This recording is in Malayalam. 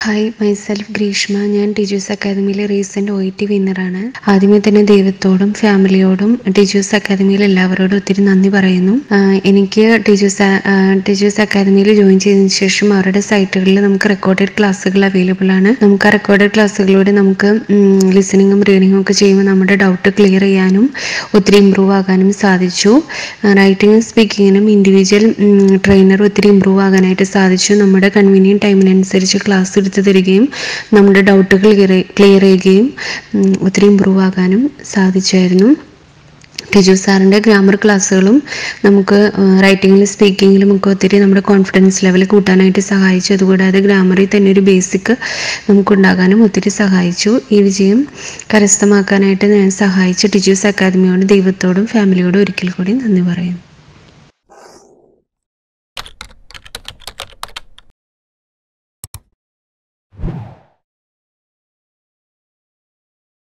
ഹായ് മൈസെൽഫ് ഗ്രീഷ്മ ഞാൻ ടീച്ചേഴ്സ് അക്കാദമിയിലെ റീസെൻ്റ് ഒ ഇ ടി വിന്നറാണ് ആദ്യമേ തന്നെ ദൈവത്തോടും ഫാമിലിയോടും ടീച്ചേഴ്സ് അക്കാദമിയിലെ എല്ലാവരോടും ഒത്തിരി നന്ദി പറയുന്നു ആഹ് എനിക്ക് ടീച്ചേഴ്സ് ടീച്ചേഴ്സ് അക്കാദമിയിൽ ജോയിൻ ചെയ്തതിന് ശേഷം അവരുടെ സൈറ്റുകളിൽ നമുക്ക് റെക്കോർഡഡ് ക്ലാസ്സുകൾ അവൈലബിൾ ആണ് നമുക്ക് ആ റെക്കോർഡഡ് ക്ലാസ്സുകളിലൂടെ നമുക്ക് ലിസണിങ്ങും റീഡിങ്ങും ഒക്കെ ചെയ്യുമ്പോൾ നമ്മുടെ ഡൗട്ട് ക്ലിയർ ചെയ്യാനും ഒത്തിരി ഇമ്പ്രൂവ് ആകാനും സാധിച്ചു റൈറ്റിങ്ങും സ്പീക്കിങ്ങിനും ഇൻഡിവിജ്വൽ ട്രെയിനർ ഒത്തിരി ഇമ്പ്രൂവ് ആകാനായിട്ട് സാധിച്ചു നമ്മുടെ കൺവീനിയൻറ്റ് ടൈമിനനുസരിച്ച് ക്ലാസ് എടുത്ത് തരികയും നമ്മുടെ ഡൗട്ടുകൾ ക്ലിയർ ചെയ്യുകയും ഉം, ഒത്തിരി ഇമ്പ്രൂവ് ആകാനും സാധിച്ചായിരുന്നു ടീച്ചർ സാറിൻ്റെ ഗ്രാമർ ക്ലാസ്സുകളും നമുക്ക് റൈറ്റിങ്ങിലും സ്പീക്കിങ്ങിലും ഒക്കെ ഒത്തിരി നമ്മുടെ കോൺഫിഡൻസ് ലെവൽ കൂട്ടാനായിട്ട് സഹായിച്ചു അതുകൂടാതെ ഗ്രാമറിൽ തന്നെ ഒരു ബേസിക് നമുക്കുണ്ടാകാനും ഒത്തിരി സഹായിച്ചു ഈ വിജയം കരസ്ഥമാക്കാനായിട്ട് ഞാൻ സഹായിച്ച ടീച്ചേഴ്സ് അക്കാദമിയോട് ദൈവത്തോടും ഫാമിലിയോടും ഒരിക്കൽ കൂടി നന്ദി പറയുന്നു